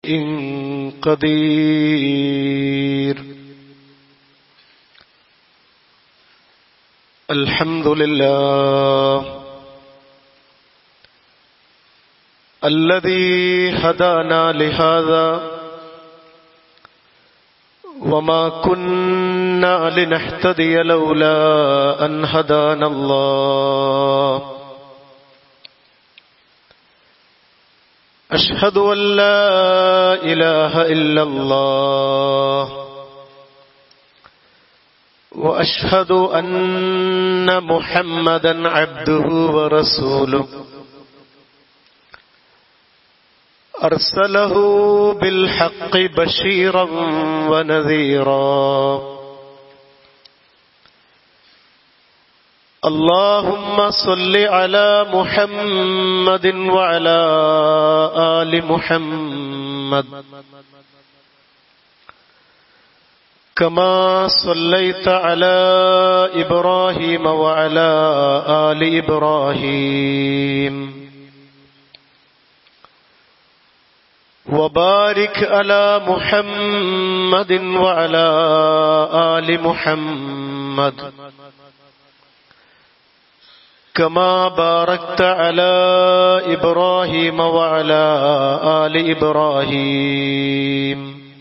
قدير الحمد لله الذي هدانا لهذا وما كنا لنهتدي لولا أن هدانا الله أشهد أن لا إله إلا الله وأشهد أن محمدا عبده ورسوله أرسله بالحق بشيرا ونذيرا اللهم صل على محمد وعلى آل محمد كما صليت على إبراهيم وعلى آل إبراهيم وبارك على محمد وعلى آل محمد كما باركت على إبراهيم وعلى آل إبراهيم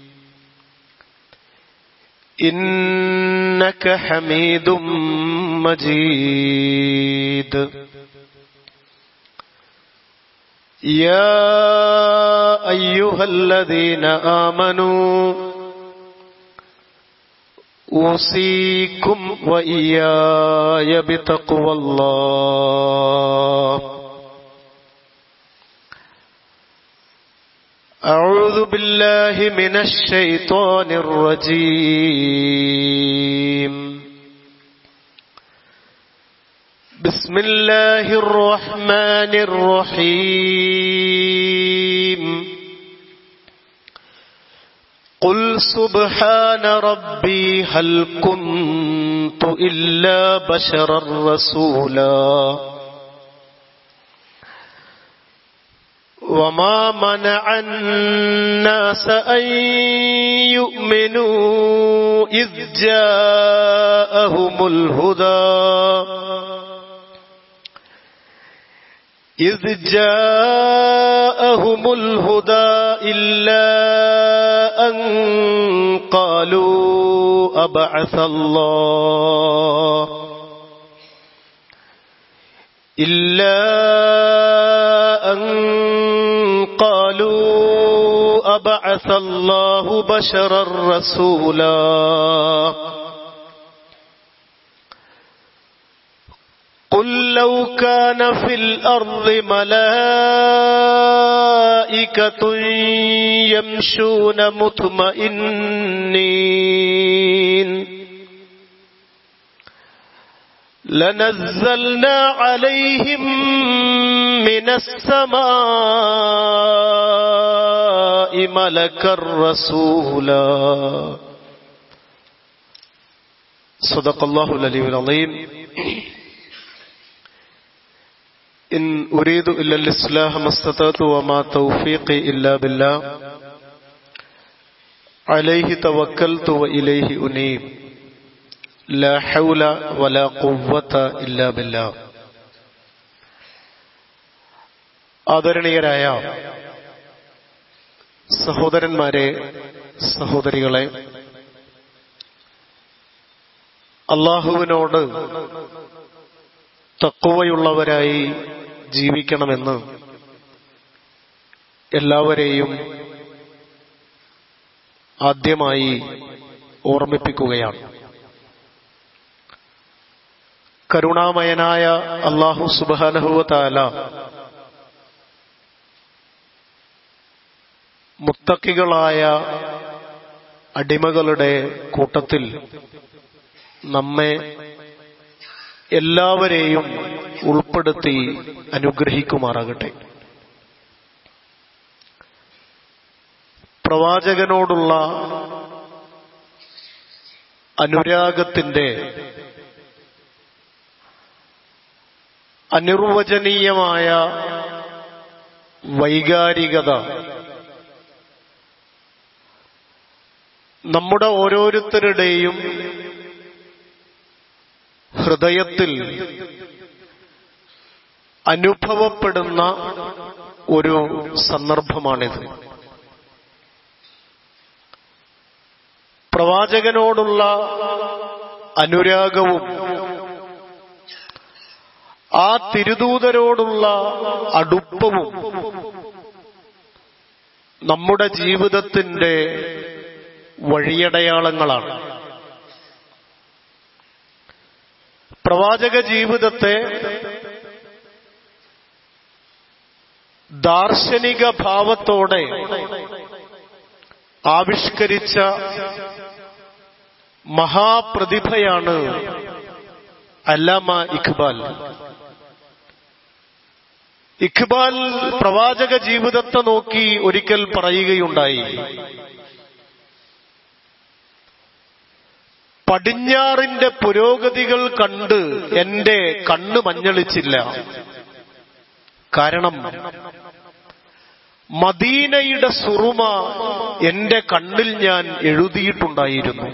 إنك حميد مجيد يا أيها الذين آمنوا أوصيكم وإياي بتقوى الله أعوذ بالله من الشيطان الرجيم بسم الله الرحمن الرحيم قل سبحان ربي هل كنت إلا بشرا رسولا وما منع الناس أن يؤمنوا إذ جاءهم الهدى إذ جاءهم الهدى إلا أن قالوا أبعث الله إلا أن قالوا أبعث الله بشرا رسولا قل لو كان في الأرض ملائكة يمشون مطمئنين لنزلنا عليهم من السماء ملكا رسولا صدق الله العلي العظيم إن أريد إلا الإصلاح ما استطعت وما توفيقي إلا بالله عليه توكلت وإليه أنيب لا حول ولا قوة إلا بالله ആദരണീയരായ സഹോദരന്മാരെ സഹോദരികളെ അള്ളാഹുവിനോട് തക്കുവയുള്ളവരായി ജീവിക്കണമെന്ന് എല്ലാവരെയും ആദ്യമായി ഓർമ്മിപ്പിക്കുകയാണ് കരുണാമയനായ അള്ളാഹു സുബാനഹുവതാല മുത്തക്കികളായ അടിമകളുടെ കൂട്ടത്തിൽ നമ്മെ എല്ലാവരെയും ഉൾപ്പെടുത്തി അനുഗ്രഹിക്കുമാറാകട്ടെ പ്രവാചകനോടുള്ള അനുരാഗത്തിന്റെ അനിർവചനീയമായ വൈകാരികത നമ്മുടെ ഓരോരുത്തരുടെയും ഹൃദയത്തിൽ അനുഭവപ്പെടുന്ന ഒരു സന്ദർഭമാണിത് പ്രവാചകനോടുള്ള അനുരാഗവും ആ തിരുദൂതരോടുള്ള അടുപ്പവും നമ്മുടെ ജീവിതത്തിന്റെ വഴിയടയാളങ്ങളാണ് പ്രവാചക ജീവിതത്തെ ദാർശനിക ഭാവത്തോടെ ആവിഷ്കരിച്ച മഹാപ്രതിഭയാണ് അല്ലാമ ഇഖ്ബാൽ ഇഖ്ബാൽ പ്രവാചക ജീവിതത്തെ നോക്കി ഒരിക്കൽ പറയുകയുണ്ടായി പടിഞ്ഞാറിന്റെ പുരോഗതികൾ കണ്ട് എന്റെ കണ്ണ് മഞ്ഞളിച്ചില്ല കാരണം മദീനയുടെ സുറുമ എന്റെ കണ്ണിൽ ഞാൻ എഴുതിയിട്ടുണ്ടായിരുന്നു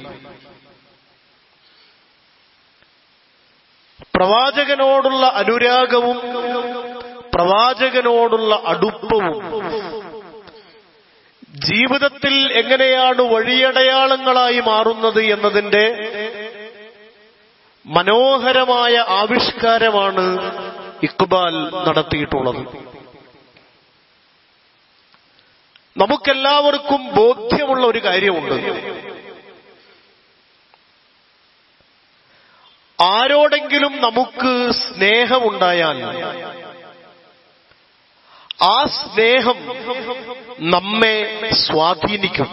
പ്രവാചകനോടുള്ള അനുരാഗവും പ്രവാചകനോടുള്ള അടുപ്പവും ജീവിതത്തിൽ എങ്ങനെയാണ് വഴിയടയാളങ്ങളായി മാറുന്നത് എന്നതിന്റെ മനോഹരമായ ആവിഷ്കാരമാണ് ഇക്ബാൽ നടത്തിയിട്ടുള്ളത് നമുക്കെല്ലാവർക്കും ബോധ്യമുള്ള ഒരു കാര്യമുണ്ട് ആരോടെങ്കിലും നമുക്ക് സ്നേഹമുണ്ടായാൽ ആ സ്നേഹം നമ്മെ സ്വാധീനിക്കും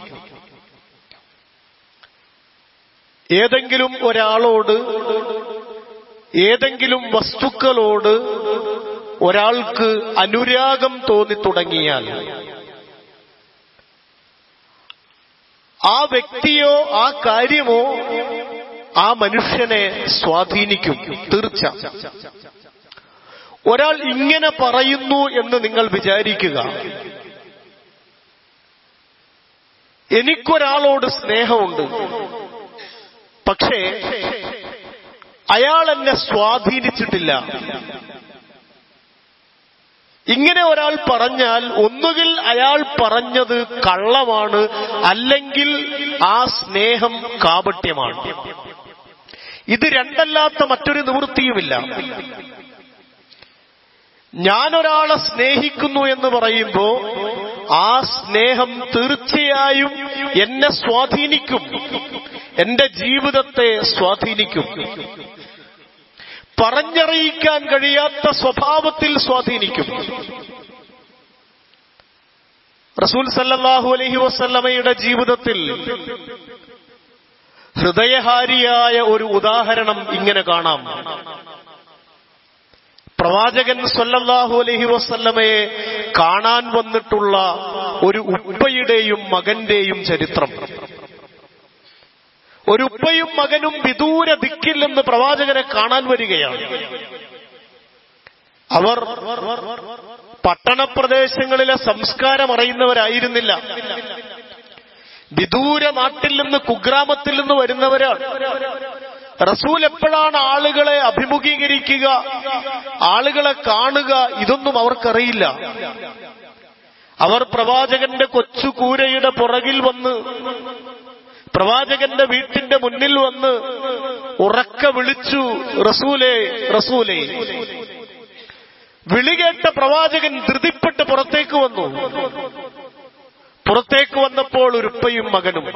ഏതെങ്കിലും ഒരാളോട് ഏതെങ്കിലും വസ്തുക്കളോട് ഒരാൾക്ക് അനുരാഗം തോന്നി തുടങ്ങിയാൽ ആ വ്യക്തിയോ ആ കാര്യമോ ആ മനുഷ്യനെ സ്വാധീനിക്കും തീർച്ച ഒരാൾ ഇങ്ങനെ പറയുന്നു എന്ന് നിങ്ങൾ വിചാരിക്കുക എനിക്കൊരാളോട് സ്നേഹമുണ്ട് പക്ഷേ അയാൾ എന്നെ സ്വാധീനിച്ചിട്ടില്ല ഇങ്ങനെ ഒരാൾ പറഞ്ഞാൽ ഒന്നുകിൽ അയാൾ പറഞ്ഞത് കള്ളമാണ് അല്ലെങ്കിൽ ആ സ്നേഹം കാപട്യമാണ് ഇത് രണ്ടല്ലാത്ത മറ്റൊരു നിവൃത്തിയുമില്ല ഞാനൊരാളെ സ്നേഹിക്കുന്നു എന്ന് പറയുമ്പോ ആ സ്നേഹം തീർച്ചയായും എന്നെ സ്വാധീനിക്കും എന്റെ ജീവിതത്തെ സ്വാധീനിക്കും പറഞ്ഞറിയിക്കാൻ കഴിയാത്ത സ്വഭാവത്തിൽ സ്വാധീനിക്കും റസൂൽ സല്ലല്ലാഹു അലൈഹി വസല്ലമയുടെ ജീവിതത്തിൽ ഹൃദയഹാരിയായ ഒരു ഉദാഹരണം ഇങ്ങനെ കാണാം പ്രവാചകൻ സല്ലല്ലാഹു അലൈഹി വസല്ലമയെ കാണാൻ വന്നിട്ടുള്ള ഒരു ഉപ്പയുടെയും മകന്റെയും ചരിത്രം ഒരു ഉപ്പയും മകനും വിദൂര ദിക്കിൽ നിന്ന് പ്രവാചകനെ കാണാൻ വരികയാണ് അവർ പട്ടണപ്രദേശങ്ങളിലെ സംസ്കാരം അറിയുന്നവരായിരുന്നില്ല വിദൂര നാട്ടിൽ നിന്ന് കുഗ്രാമത്തിൽ നിന്ന് വരുന്നവരാണ് റസൂൽ എപ്പോഴാണ് ആളുകളെ അഭിമുഖീകരിക്കുക ആളുകളെ കാണുക ഇതൊന്നും അവർക്കറിയില്ല അവർ പ്രവാചകന്റെ കൊച്ചു കൂരയുടെ പുറകിൽ വന്ന് പ്രവാചകന്റെ വീട്ടിന്റെ മുന്നിൽ വന്ന് ഉറക്ക വിളിച്ചു റസൂലേ റസൂലേ വിളികേട്ട പ്രവാചകൻ ധൃതിപ്പെട്ട് പുറത്തേക്ക് വന്നു പുറത്തേക്ക് വന്നപ്പോൾ ഉരുപ്പയും മകനും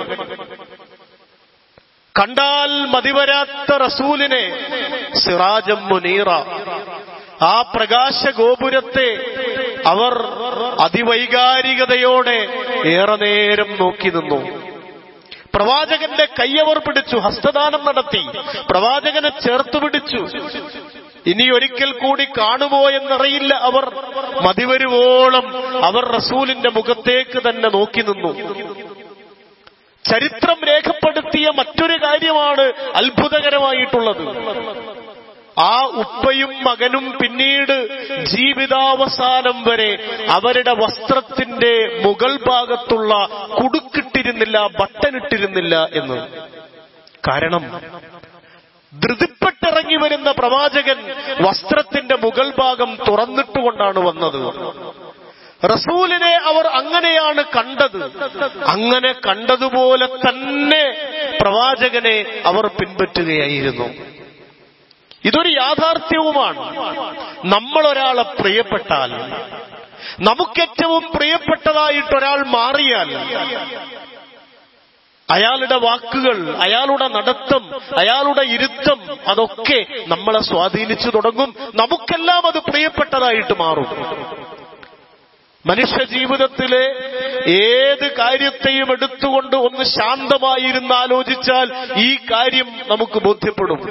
കണ്ടാൽ മതിവരാത്ത റസൂലിനെ സിറാജം മുനീറ ആ പ്രകാശ ഗോപുരത്തെ അവർ അതിവൈകാരികതയോടെ ഏറെ നേരം നോക്കി നിന്നു പ്രവാചകന്റെ കൈയവർ പിടിച്ചു ഹസ്തദാനം നടത്തി പ്രവാചകനെ ചേർത്ത് പിടിച്ചു ഇനി ഒരിക്കൽ കൂടി കാണുമോ എന്നറിയില്ല അവർ മതിവരുവോളം അവർ റസൂലിന്റെ മുഖത്തേക്ക് തന്നെ നോക്കി നിന്നു ചരിത്രം രേഖപ്പെടുത്തിയ മറ്റൊരു കാര്യമാണ് അത്ഭുതകരമായിട്ടുള്ളത് ആ ഉപ്പയും മകനും പിന്നീട് ജീവിതാവസാനം വരെ അവരുടെ വസ്ത്രത്തിന്റെ മുകൾ ഭാഗത്തുള്ള കുടുക്കിട്ടിരുന്ന ഇട്ടിരുന്നില്ല ബട്ടൺ ഇട്ടിരുന്നില്ല എന്ന് കാരണം ധൃതിപ്പെട്ടിറങ്ങി വരുന്ന പ്രവാചകൻ വസ്ത്രത്തിന്റെ മുകൾ ഭാഗം തുറന്നിട്ടുകൊണ്ടാണ് വന്നത് റസൂലിനെ അവർ അങ്ങനെയാണ് കണ്ടത് അങ്ങനെ കണ്ടതുപോലെ തന്നെ പ്രവാചകനെ അവർ പിൻപറ്റുകയായിരുന്നു ഇതൊരു യാഥാർത്ഥ്യവുമാണ് നമ്മൾ ഒരാളെ പ്രിയപ്പെട്ടാൽ നമുക്കേറ്റവും പ്രിയപ്പെട്ടതായിട്ട് ഒരാൾ മാറിയാൽ അയാളുടെ വാക്കുകൾ അയാളുടെ നടത്തം അയാളുടെ ഇരുത്തം അതൊക്കെ നമ്മളെ സ്വാധീനിച്ചു തുടങ്ങും നമുക്കെല്ലാം അത് പ്രിയപ്പെട്ടതായിട്ട് മാറും മനുഷ്യ ജീവിതത്തിലെ ഏത് കാര്യത്തെയും എടുത്തുകൊണ്ട് ഒന്ന് ശാന്തമായിരുന്ന് ആലോചിച്ചാൽ ഈ കാര്യം നമുക്ക് ബോധ്യപ്പെടും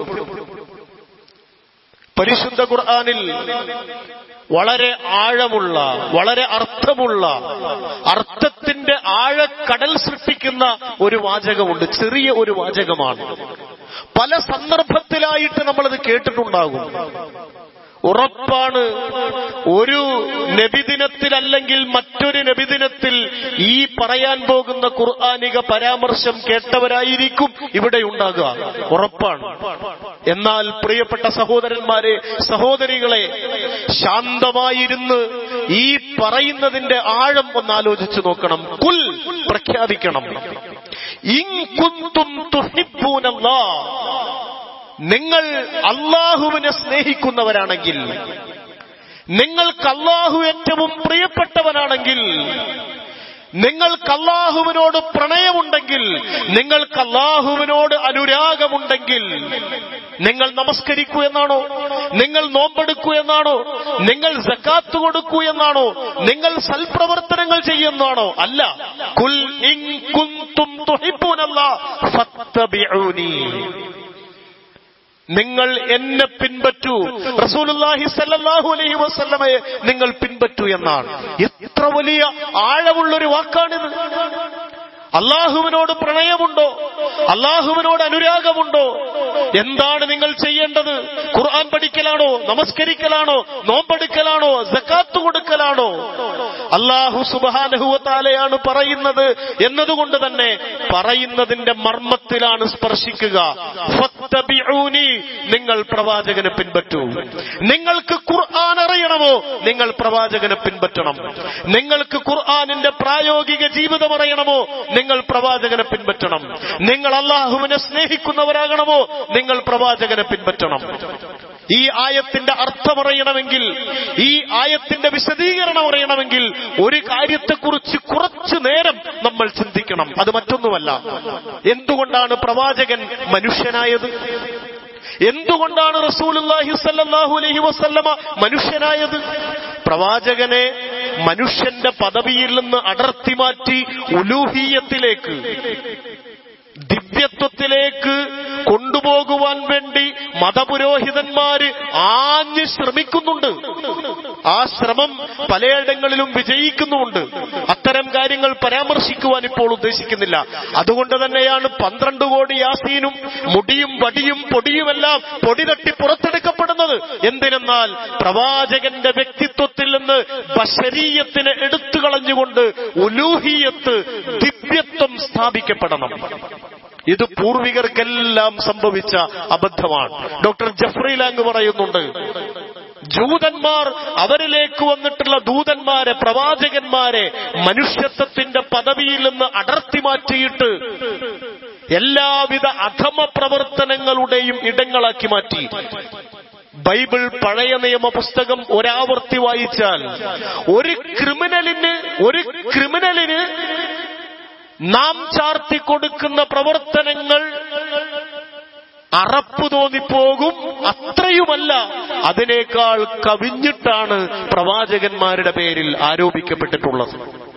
പരിശുദ്ധ ഖുർആാനിൽ വളരെ ആഴമുള്ള വളരെ അർത്ഥമുള്ള അർത്ഥത്തിന്റെ ആഴക്കടൽ സൃഷ്ടിക്കുന്ന ഒരു വാചകമുണ്ട് ചെറിയ ഒരു വാചകമാണ് പല സന്ദർഭത്തിലായിട്ട് നമ്മളത് കേട്ടിട്ടുണ്ടാകും ഉറപ്പാണ് ഒരു നബിദിനത്തിലല്ലെങ്കിൽ മറ്റൊരു നബിദിനത്തിൽ ഈ പറയാൻ പോകുന്ന ഖുർആാനിക പരാമർശം കേട്ടവരായിരിക്കും ഇവിടെ ഉണ്ടാകുക ഉറപ്പാണ് എന്നാൽ പ്രിയപ്പെട്ട സഹോദരന്മാരെ സഹോദരികളെ ശാന്തമായിരുന്ന് ഈ പറയുന്നതിന്റെ ആഴം ഒന്ന് ആലോചിച്ചു നോക്കണം കുൽ പ്രഖ്യാപിക്കണം ഇൻ കുന്തും തുഹിബ്ബൂനല്ലാ നിങ്ങൾ അള്ളാഹുവിനെ സ്നേഹിക്കുന്നവരാണെങ്കിൽ നിങ്ങൾക്ക് അള്ളാഹു ഏറ്റവും പ്രിയപ്പെട്ടവനാണെങ്കിൽ നിങ്ങൾക്ക് അള്ളാഹുവിനോട് പ്രണയമുണ്ടെങ്കിൽ നിങ്ങൾക്ക് അള്ളാഹുവിനോട് അനുരാഗമുണ്ടെങ്കിൽ നിങ്ങൾ നമസ്കരിക്കൂ എന്നാണോ നിങ്ങൾ നോമ്പെടുക്കൂ എന്നാണോ നിങ്ങൾ ജക്കാത്ത് കൊടുക്കൂ എന്നാണോ നിങ്ങൾ സൽപ്രവർത്തനങ്ങൾ ചെയ്യുന്നതാണോ അല്ല കുൽ ഇൻ കുന്തും തുഹിബ്ബൂനല്ലാ ഫത്തബിഊനി നിങ്ങൾ എന്നെ പിൻപറ്റൂ റസൂലുള്ളാഹി സല്ലല്ലാഹു അലൈഹി വസല്ലമയെ നിങ്ങൾ പിൻപറ്റൂ എന്നാണ് എത്ര വലിയ ആഴമുള്ളൊരു വാക്കാണിത് അള്ളാഹുവിനോട് പ്രണയമുണ്ടോ അള്ളാഹുവിനോട് അനുരാഗമുണ്ടോ എന്താണ് നിങ്ങൾ ചെയ്യേണ്ടത് ഖുർആൻ പഠിക്കലാണോ നമസ്കരിക്കലാണോ നോമ്പെടുക്കലാണോ ജക്കാത്ത് കൊടുക്കലാണോ അള്ളാഹു സുബാനഹുവത്താലയാണ് പറയുന്നത് എന്നതുകൊണ്ട് തന്നെ പറയുന്നതിന്റെ മർമ്മത്തിലാണ് സ്പർശിക്കുക ഫത്തബിഊനി നിങ്ങൾ പ്രവാചകനെ പിൻപറ്റൂ നിങ്ങൾക്ക് ഖുർആൻ അറിയണമോ നിങ്ങൾ പ്രവാചകനെ പിൻപറ്റണം നിങ്ങൾക്ക് ഖുർആനിന്റെ പ്രായോഗിക ജീവിതം അറിയണമോ നിങ്ങൾ പ്രവാചകനെ പിൻപറ്റണം നിങ്ങൾ അള്ളാഹുവിനെ സ്നേഹിക്കുന്നവരാകണമോ നിങ്ങൾ പ്രവാചകനെ പിൻപറ്റണം ഈ ആയത്തിന്റെ അർത്ഥമറിയണമെങ്കിൽ ഈ ആയത്തിന്റെ വിശദീകരണം അറിയണമെങ്കിൽ ഒരു കാര്യത്തെക്കുറിച്ച് കുറച്ചു നേരം നമ്മൾ ചിന്തിക്കണം അത് മറ്റൊന്നുമല്ല എന്തുകൊണ്ടാണ് പ്രവാചകൻ മനുഷ്യനായത് എന്തുകൊണ്ടാണ് റസൂലുള്ളാഹി സല്ലല്ലാഹു അലൈഹി വസല്ലമ മനുഷ്യനായത് പ്രവാചകനെ മനുഷ്യന്റെ പദവിയിൽ നിന്ന് അടർത്തി മാറ്റി ഉലൂഹീയത്തിലേക്ക് ദിവ്യത്വത്തിലേക്ക് കൊണ്ടുപോകുവാൻ വേണ്ടി മതപുരോഹിതന്മാര് ആഞ്ഞ് ശ്രമിക്കുന്നുണ്ട് ആ ശ്രമം പലയിടങ്ങളിലും വിജയിക്കുന്നുമുണ്ട് അത്തരം കാര്യങ്ങൾ പരാമർശിക്കുവാൻ ഇപ്പോൾ ഉദ്ദേശിക്കുന്നില്ല അതുകൊണ്ട് തന്നെയാണ് പന്ത്രണ്ട് കോടി യാസീനും മുടിയും വടിയും പൊടിയുമെല്ലാം പൊടി തട്ടി പുറത്തെടുക്കപ്പെടുന്നത് എന്തിനെന്നാൽ പ്രവാചകന്റെ വ്യക്തിത്വത്തിൽ നിന്ന് ബശരീയത്തിനെ എടുത്തു കളഞ്ഞുകൊണ്ട് ഉലൂഹിയത്ത് ദിവ്യത്വം സ്ഥാപിക്കപ്പെടണം ഇത് പൂർവികർക്കെല്ലാം സംഭവിച്ച അബദ്ധമാണ് ഡോക്ടർ ജഫ്രി ലാങ് പറയുന്നുണ്ട് ജൂതന്മാർ അവരിലേക്ക് വന്നിട്ടുള്ള ദൂതന്മാരെ പ്രവാചകന്മാരെ മനുഷ്യത്വത്തിന്റെ പദവിയിൽ നിന്ന് അടർത്തി മാറ്റിയിട്ട് എല്ലാവിധ അധമ പ്രവർത്തനങ്ങളുടെയും ഇടങ്ങളാക്കി മാറ്റി ബൈബിൾ പഴയ നിയമ പുസ്തകം ഒരാവർത്തി വായിച്ചാൽ ഒരു ക്രിമിനലിന് ഒരു ക്രിമിനലിന് നാം ചാർത്തി കൊടുക്കുന്ന പ്രവർത്തനങ്ങൾ അറപ്പ് തോന്നിപ്പോകും അത്രയുമല്ല അതിനേക്കാൾ കവിഞ്ഞിട്ടാണ് പ്രവാചകന്മാരുടെ പേരിൽ ആരോപിക്കപ്പെട്ടിട്ടുള്ളത്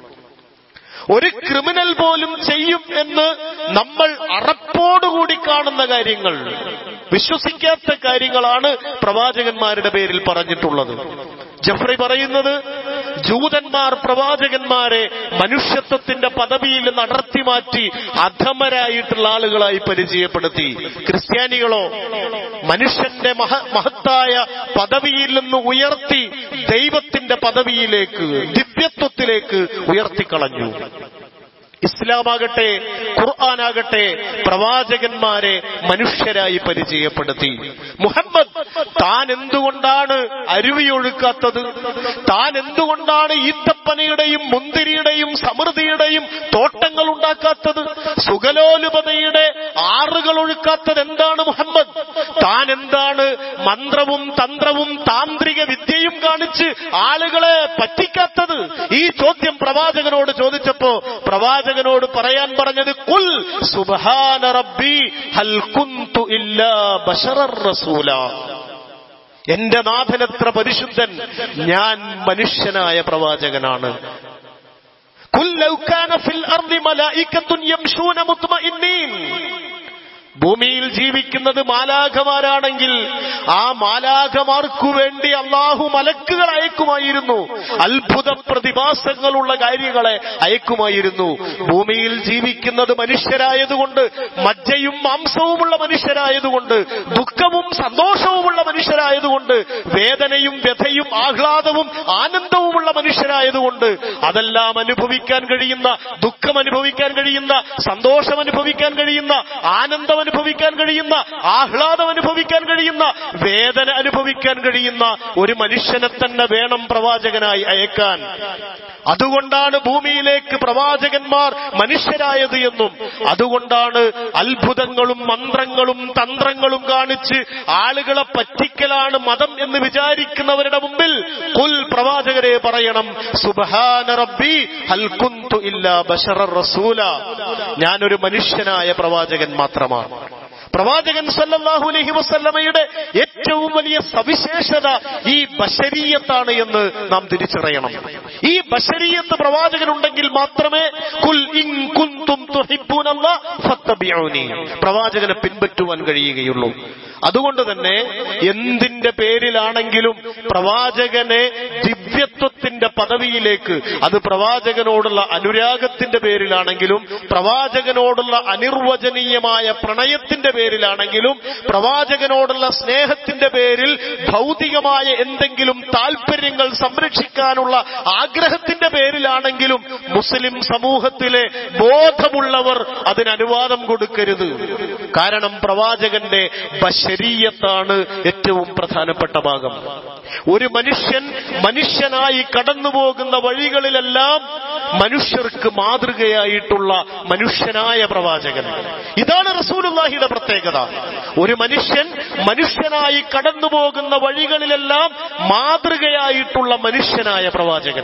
ഒരു ക്രിമിനൽ പോലും ചെയ്യും എന്ന് നമ്മൾ അറപ്പോടുകൂടി കാണുന്ന കാര്യങ്ങൾ വിശ്വസിക്കാത്ത കാര്യങ്ങളാണ് പ്രവാചകന്മാരുടെ പേരിൽ പറഞ്ഞിട്ടുള്ളത് ജഫ്രി പറയുന്നത് ജൂതന്മാർ പ്രവാചകന്മാരെ മനുഷ്യത്വത്തിന്റെ പദവിയിൽ നിന്ന് അടർത്തി മാറ്റി അധമരായിട്ടുള്ള ആളുകളായി പരിചയപ്പെടുത്തി ക്രിസ്ത്യാനികളോ മനുഷ്യന്റെ മഹ മഹത്തായ പദവിയിൽ നിന്ന് ഉയർത്തി ദൈവത്തിന്റെ പദവിയിലേക്ക് ദിവ്യത്വത്തിലേക്ക് ഉയർത്തിക്കളഞ്ഞു ഇസ്ലാമാകട്ടെ ഖുർആനാകട്ടെ പ്രവാചകന്മാരെ മനുഷ്യരായി പരിചയപ്പെടുത്തി മുഹമ്മദ് താൻ എന്തുകൊണ്ടാണ് അരുവിയൊഴുക്കാത്തത് താൻ എന്തുകൊണ്ടാണ് ഈത്തപ്പനയുടെയും മുന്തിരിയുടെയും സമൃദ്ധിയുടെയും തോട്ടങ്ങൾ ഉണ്ടാക്കാത്തത് സുഗലോലുപതയുടെ ആറുകൾ ഒഴുക്കാത്തത് എന്താണ് മുഹമ്മദ് താൻ എന്താണ് മന്ത്രവും തന്ത്രവും താന്ത്രിക വിദ്യയും കാണിച്ച് ആളുകളെ പറ്റിക്കാത്തത് ഈ ചോദ്യം പ്രവാചകനോട് ചോദിച്ചപ്പോ പ്രവാചകനോട് പറയാൻ പറഞ്ഞത് കുൽ സുബഹാന റബ്ബി ഹൽ കുന്തു ഇല്ലാ ബശറർ റസൂല എന്റെ നാഥനത്ര പരിശുദ്ധൻ ഞാൻ മനുഷ്യനായ പ്രവാചകനാണ് കുൽ ലൗ കാന ഫിൽ അർദി മലായികത്തുൻ യംശൂന മുത്മഇന്നീൻ ഭൂമിയിൽ ജീവിക്കുന്നത് മാലാഖമാരാണെങ്കിൽ ആ മാലാഖമാർക്കു വേണ്ടി അള്ളാഹു മലക്കുകൾ അയക്കുമായിരുന്നു അത്ഭുത പ്രതിഭാസങ്ങളുള്ള കാര്യങ്ങളെ അയക്കുമായിരുന്നു ഭൂമിയിൽ ജീവിക്കുന്നത് മനുഷ്യരായതുകൊണ്ട് മജ്ജയും മാംസവുമുള്ള മനുഷ്യരായതുകൊണ്ട് ദുഃഖവും സന്തോഷവുമുള്ള മനുഷ്യരായതുകൊണ്ട് വേദനയും വ്യഥയും ആഹ്ലാദവും ആനന്ദവുമുള്ള മനുഷ്യരായതുകൊണ്ട് അതെല്ലാം അനുഭവിക്കാൻ കഴിയുന്ന ദുഃഖം അനുഭവിക്കാൻ കഴിയുന്ന സന്തോഷം അനുഭവിക്കാൻ കഴിയുന്ന ആനന്ദം അനുഭവിക്കാൻ കഴിയുന്ന ആഹ്ലാദം അനുഭവിക്കാൻ കഴിയുന്ന വേദന അനുഭവിക്കാൻ കഴിയുന്ന ഒരു മനുഷ്യനെ തന്നെ വേണം പ്രവാചകനായി അയക്കാൻ അതുകൊണ്ടാണ് ഭൂമിയിലേക്ക് പ്രവാചകന്മാർ മനുഷ്യരായത് എന്നും അതുകൊണ്ടാണ് അത്ഭുതങ്ങളും മന്ത്രങ്ങളും തന്ത്രങ്ങളും കാണിച്ച് ആളുകളെ പറ്റിക്കലാണ് മതം എന്ന് വിചാരിക്കുന്നവരുടെ മുമ്പിൽ കുൽ പ്രവാചകരെ പറയണം സുബഹാന റബ്ബി ഹൽ കുന്തു ഇല്ലാ ബശറർ റസൂല ഞാനൊരു മനുഷ്യനായ പ്രവാചകൻ മാത്രമാണ് പ്രവാചകൻ സല്ലല്ലാഹു അലൈഹി വസല്ലമയുടെ ഏറ്റവും വലിയ സവിശേഷത ഈ ബശരീയത്താണ് എന്ന് നാം തിരിച്ചറിയണം ഈ ബശരീയത്ത് പ്രവാചകനുണ്ടെങ്കിൽ മാത്രമേ കുൽ ഇൻ കുന്തും തുഹിബ്ബൂനല്ലാ ഫത്തബിഊനി പ്രവാചകനെ പിൻപറ്റുവാൻ കഴിയുകയുള്ളൂ അതുകൊണ്ട് തന്നെ എന്തിന്റെ പേരിലാണെങ്കിലും പ്രവാചകനെ ദിവ്യത്വത്തിന്റെ പദവിയിലേക്ക് അത് പ്രവാചകനോടുള്ള അനുരാഗത്തിന്റെ പേരിലാണെങ്കിലും പ്രവാചകനോടുള്ള അനിർവചനീയമായ പ്രണയത്തിന്റെ പേരിലാണെങ്കിലും പ്രവാചകനോടുള്ള സ്നേഹത്തിന്റെ പേരിൽ ഭൗതികമായ എന്തെങ്കിലും താല്പര്യങ്ങൾ സംരക്ഷിക്കാനുള്ള ആഗ്രഹത്തിന്റെ പേരിലാണെങ്കിലും മുസ്ലിം സമൂഹത്തിലെ ബോധമുള്ളവർ അതിന് അനുവാദം കൊടുക്കരുത് കാരണം പ്രവാചകന്റെ ബശരീയത്താണ് ഏറ്റവും പ്രധാനപ്പെട്ട ഭാഗം ഒരു മനുഷ്യൻ മനുഷ്യനായി കടന്നുപോകുന്ന വഴികളിലെല്ലാം മനുഷ്യർക്ക് മാതൃകയായിട്ടുള്ള മനുഷ്യനായ പ്രവാചകൻ ഇതാണ് റസൂലുള്ളാഹിയുടെ പ്രത്യേകത ഒരു മനുഷ്യൻ മനുഷ്യനായി കടന്നുപോകുന്ന വഴികളിലെല്ലാം മാതൃകയായിട്ടുള്ള മനുഷ്യനായ പ്രവാചകൻ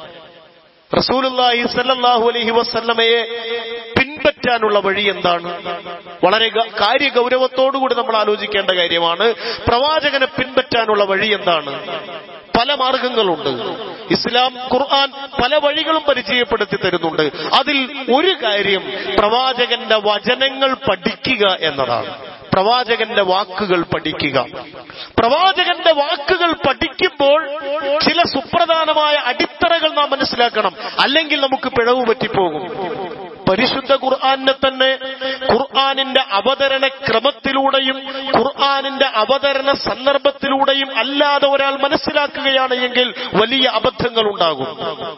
റസൂലുള്ളാഹി സല്ലല്ലാഹു അലൈഹി വസല്ലമയെ പിൻപറ്റാനുള്ള വഴി എന്താണ് വളരെ ഗ- കാര്യഗൗരവത്തോടുകൂടി നമ്മൾ ആലോചിക്കേണ്ട കാര്യമാണ് പ്രവാചകനെ പിൻപറ്റാനുള്ള വഴി എന്താണ് പല മാർഗങ്ങളുണ്ട് ഇസ്ലാം ഖുർആൻ പല വഴികളും പരിചയപ്പെടുത്തി തരുന്നുണ്ട് അതിൽ ഒരു കാര്യം പ്രവാചകന്റെ വചനങ്ങൾ പഠിക്കുക എന്നതാണ് പ്രവാചകന്റെ വാക്കുകൾ പഠിക്കുക പ്രവാചകന്റെ വാക്കുകൾ പഠിക്കുമ്പോൾ ചില സുപ്രധാനമായ അടിത്തറകൾ നാം മനസ്സിലാക്കണം അല്ലെങ്കിൽ നമുക്ക് പിഴവ് പറ്റിപ്പോകും പരിശുദ്ധ ഖുർആാനിനെ തന്നെ ഖുർആാനിന്റെ അവതരണ ക്രമത്തിലൂടെയും ഖുർആാനിന്റെ അവതരണ സന്ദർഭത്തിലൂടെയും അല്ലാതെ ഒരാൾ മനസ്സിലാക്കുകയാണ് എങ്കിൽ വലിയ അബദ്ധങ്ങൾ ഉണ്ടാകും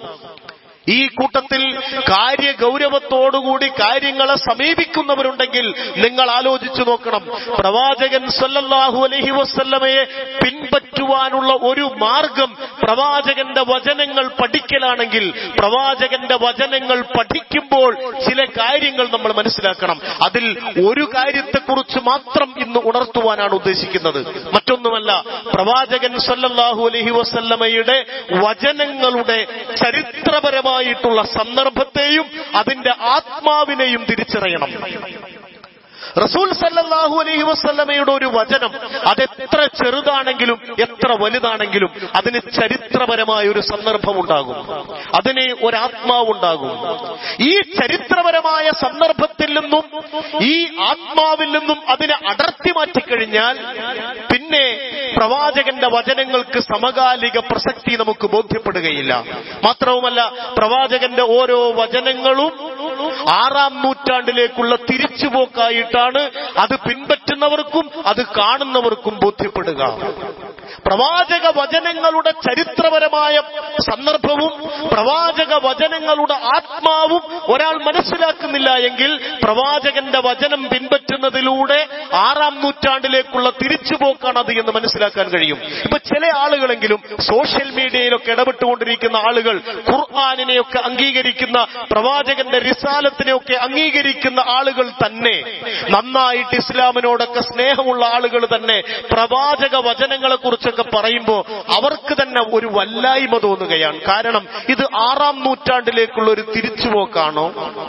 ഈ കൂട്ടത്തിൽ കാര്യഗൗരവത്തോടുകൂടി കാര്യങ്ങളെ സമീപിക്കുന്നവരുണ്ടെങ്കിൽ നിങ്ങൾ ആലോചിച്ചു നോക്കണം പ്രവാചകൻ സല്ലല്ലാഹു അലൈഹി വസല്ലമയെ പിൻപറ്റുവാനുള്ള ഒരു മാർഗം പ്രവാചകന്റെ വചനങ്ങൾ പഠിക്കലാണെങ്കിൽ പ്രവാചകന്റെ വചനങ്ങൾ പഠിക്കുമ്പോൾ ചില കാര്യങ്ങൾ നമ്മൾ മനസ്സിലാക്കണം അതിൽ ഒരു കാര്യത്തെക്കുറിച്ച് മാത്രം ഇന്ന് ഉണർത്തുവാനാണ് ഉദ്ദേശിക്കുന്നത് മറ്റൊന്നുമല്ല പ്രവാചകൻ സല്ലല്ലാഹു അലൈഹി വസല്ലമയുടെ വചനങ്ങളുടെ ചരിത്രപരമായിട്ടുള്ള സന്ദർഭത്തെയും അതിന്റെ ആത്മാവിനെയും തിരിച്ചറിയണം റസൂൽ സല്ലല്ലാഹു അലൈഹി വസല്ലമയുടെ ഒരു വചനം അതെത്ര ചെറുതാണെങ്കിലും എത്ര വലുതാണെങ്കിലും അതിന് ചരിത്രപരമായ ഒരു സന്ദർഭമുണ്ടാകും അതിന് ഒരാത്മാവുണ്ടാകും ഈ ചരിത്രപരമായ സന്ദർഭത്തിൽ നിന്നും ഈ ആത്മാവിൽ നിന്നും അതിനെ അടർത്തി മാറ്റിക്കഴിഞ്ഞാൽ പിന്നെ പ്രവാചകന്റെ വചനങ്ങൾക്ക് സമകാലിക പ്രസക്തി നമുക്ക് ബോധ്യപ്പെടുകയില്ല മാത്രവുമല്ല പ്രവാചകന്റെ ഓരോ വചനങ്ങളും ആറാം നൂറ്റാണ്ടിലേക്കുള്ള തിരിച്ചുപോക്കായിട്ടാണ് അത് പിൻപറ്റ പിൻപറ്റുന്നവർക്കും അത് കാണുന്നവർക്കും ബോധ്യപ്പെടുക പ്രവാചക വചനങ്ങളുടെ ചരിത്രപരമായ സന്ദർഭവും പ്രവാചക വചനങ്ങളുടെ ആത്മാവും ഒരാൾ മനസ്സിലാക്കുന്നില്ല എങ്കിൽ പ്രവാചകന്റെ വചനം പിൻപറ്റുന്നതിലൂടെ ആറാം നൂറ്റാണ്ടിലേക്കുള്ള തിരിച്ചുപോക്കാണ് അത് എന്ന് മനസ്സിലാക്കാൻ കഴിയും ഇപ്പൊ ചില ആളുകളെങ്കിലും സോഷ്യൽ മീഡിയയിലൊക്കെ ഇടപെട്ടുകൊണ്ടിരിക്കുന്ന ആളുകൾ ഖുർആാനിനെയൊക്കെ അംഗീകരിക്കുന്ന പ്രവാചകന്റെ റിസാലത്തിനെയൊക്കെ അംഗീകരിക്കുന്ന ആളുകൾ തന്നെ നന്നായിട്ട് ഇസ്ലാമിനോടൊക്കെ സ്നേഹമുള്ള ആളുകൾ തന്നെ പ്രവാചക വചനങ്ങളെ കുറിച്ചൊക്കെ പറയുമ്പോൾ അവർക്ക് തന്നെ ഒരു വല്ലായ്മ തോന്നുകയാണ് കാരണം ഇത് ആറാം നൂറ്റാണ്ടിലേക്കുള്ള ഒരു തിരിച്ചുപോക്കാണോ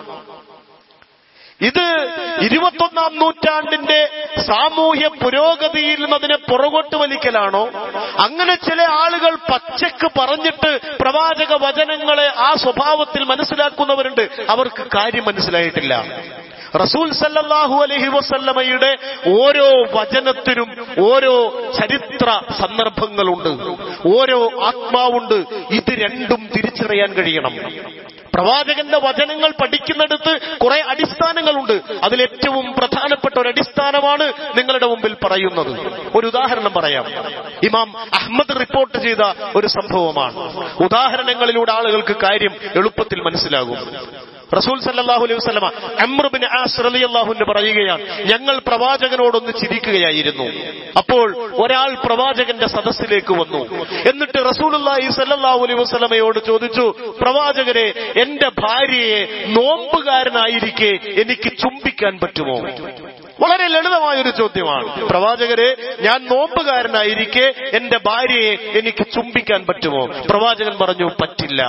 ഇത് ഇരുപത്തൊന്നാം നൂറ്റാണ്ടിന്റെ സാമൂഹ്യ പുരോഗതിയിൽ നിന്നതിനെ പുറകോട്ട് വലിക്കലാണോ അങ്ങനെ ചില ആളുകൾ പച്ചക്ക് പറഞ്ഞിട്ട് പ്രവാചക വചനങ്ങളെ ആ സ്വഭാവത്തിൽ മനസ്സിലാക്കുന്നവരുണ്ട് അവർക്ക് കാര്യം മനസ്സിലായിട്ടില്ല റസൂൽ സല്ലല്ലാഹു അലൈഹി വസല്ലമയുടെ ഓരോ വചനത്തിനും ഓരോ ചരിത്ര സന്ദർഭങ്ങളുണ്ട് ഓരോ ആത്മാവുണ്ട് ഇത് രണ്ടും തിരിച്ചറിയാൻ കഴിയണം പ്രവാചകന്റെ വചനങ്ങൾ പഠിക്കുന്നിടത്ത് കുറെ അടിസ്ഥാനങ്ങളുണ്ട് അതിലേറ്റവും പ്രധാനപ്പെട്ട ഒരു അടിസ്ഥാനമാണ് നിങ്ങളുടെ മുമ്പിൽ പറയുന്നത് ഒരു ഉദാഹരണം പറയാം ഇമാം അഹമ്മദ് റിപ്പോർട്ട് ചെയ്ത ഒരു സംഭവമാണ് ഉദാഹരണങ്ങളിലൂടെ ആളുകൾക്ക് കാര്യം എളുപ്പത്തിൽ മനസ്സിലാകും റസൂൽ സല്ലല്ലാഹു അലൈഹി വസല്ലമ അമ്രുബിൻ ആസ് റളിയല്ലാഹുവിന് പറയുകയാണ് ഞങ്ങൾ പ്രവാചകനോടൊന്ന് ചിരിക്കുകയായിരുന്നു അപ്പോൾ ഒരാൾ പ്രവാചകന്റെ സദസ്സിലേക്ക് വന്നു എന്നിട്ട് റസൂലുള്ളാഹി സല്ലല്ലാഹു അലൈഹി വസല്ലമയോട് ചോദിച്ചു പ്രവാചകരെ എന്റെ ഭാര്യയെ നോമ്പുകാരനായിരിക്കെ എനിക്ക് ചുംബിക്കാൻ പറ്റുമോ വളരെ ലളിതമായ ഒരു ചോദ്യമാണ് പ്രവാചകരെ ഞാൻ നോമ്പുകാരനായിരിക്കെ എന്റെ ഭാര്യയെ എനിക്ക് ചുംബിക്കാൻ പറ്റുമോ പ്രവാചകൻ പറഞ്ഞു പറ്റില്ല